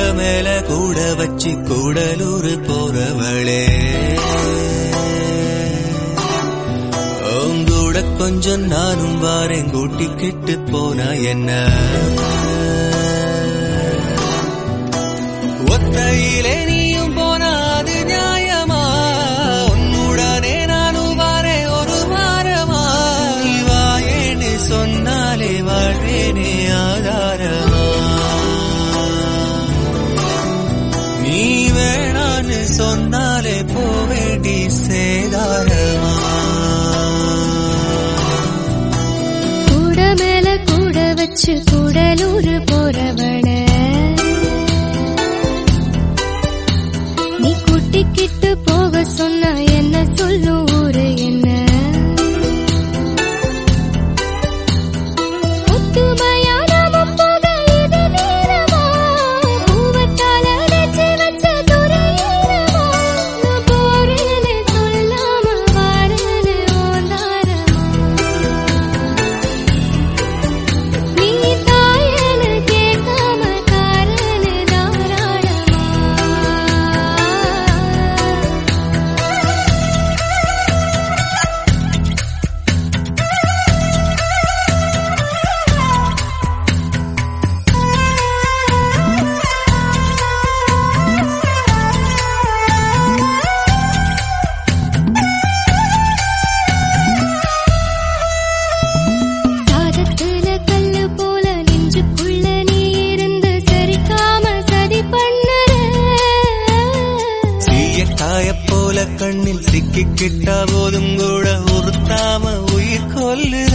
மேல கூட வச்சு கூடலூர் போறவளே உங்கூட கொஞ்சம் நானும் வாரேன் கூட்டிக்கிட்டு போனா என்ன ஒத்தையிலே நீயும் போனா அது நியாயமா உன்னுடனே நானும் வாரேன் ஒரு வாரமா நீ வாயேன்னு சொன்னாலே வாழ்வேனே ஆதாரமா நீ வேணான்னு சொன்னாலே போவேண்டி சேதாரமா கூட மேல கூட வச்சு கூடலூர் போறவள நீ கூட்டிக்கிட்டு போக சொன்னா என்ன சொல்லும் ஊரு என்ன ஒத்துமையா நாமும் போக இது நேரமா? பூவத்தால அடைச்சு வச்ச துரையீரமா? நான் போறேன்னு சொல்லாம வாரேன்னு ஓந்தாரமா? நீ தாயேன்னு கேட்காம காரேன்னு தாராளமா? சாதத்துல கல்லு போல நெஞ்சுக்குள்ள நீ இருந்து சரிக்காம சதி பண்ணுற சீயக்காய போல கண்ணில் சிக்கிக்கிட்டா போதும் கூட உறுத்தாம உயிர் கொல்லுற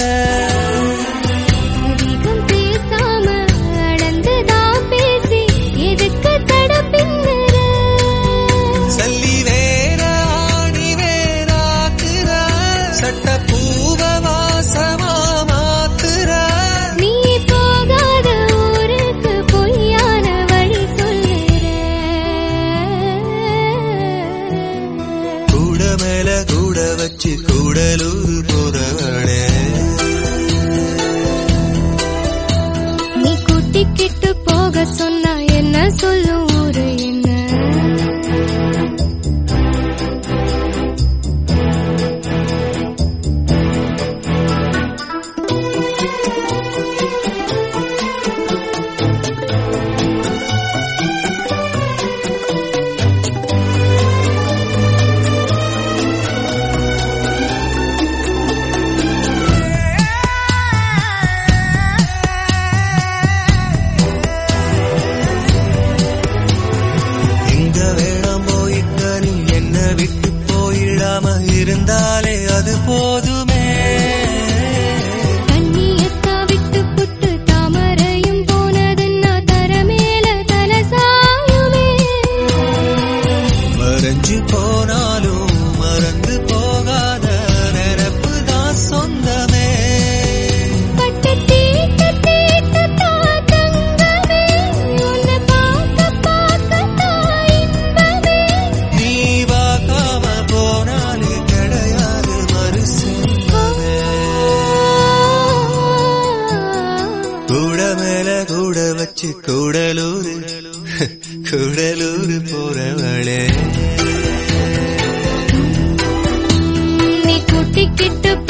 அதிகம் பேசாம அளந்துதான் பேசி எதுக்கு தட பின்னுற சல்லி வேற ஆணி வேறாக்குற சட்ட பூவ வாசமா மாத்துற நீ போகாத ஊருக்கு பொய்யான வழி சொல்லுற கூட மேல கூட வச்சு கூடலூர் போறவளே நீ கூட்டிக்கிட்டு போக சொன்னா என்ன சொல்லும் ஊரு என்ன எங்க வேணாம் போயிட்ட நீ என்ன விட்டு போயிடாம இருந்தாலே அது போதுமே தண்ணியத்தா விட்டு புட்டு தாமரையும் போனதுன்னா தர மேல தலசாயுமே மறைஞ்சு போனாலும் மறந்து போகாத நிரப்பு தான் சொந்தமே பட்டு தீட்டு தீட்டு தாத்தங்கமே உன்னை பார்க்க பார்க்க தான் இன்பமே நீ பார்க்காம போனாலே கிடையாது மறு சொந்தமே கூட மேல கூட வச்சு கூடலூர் கூடலூர் போறவளே நீ கூட்டிக்கிட்டு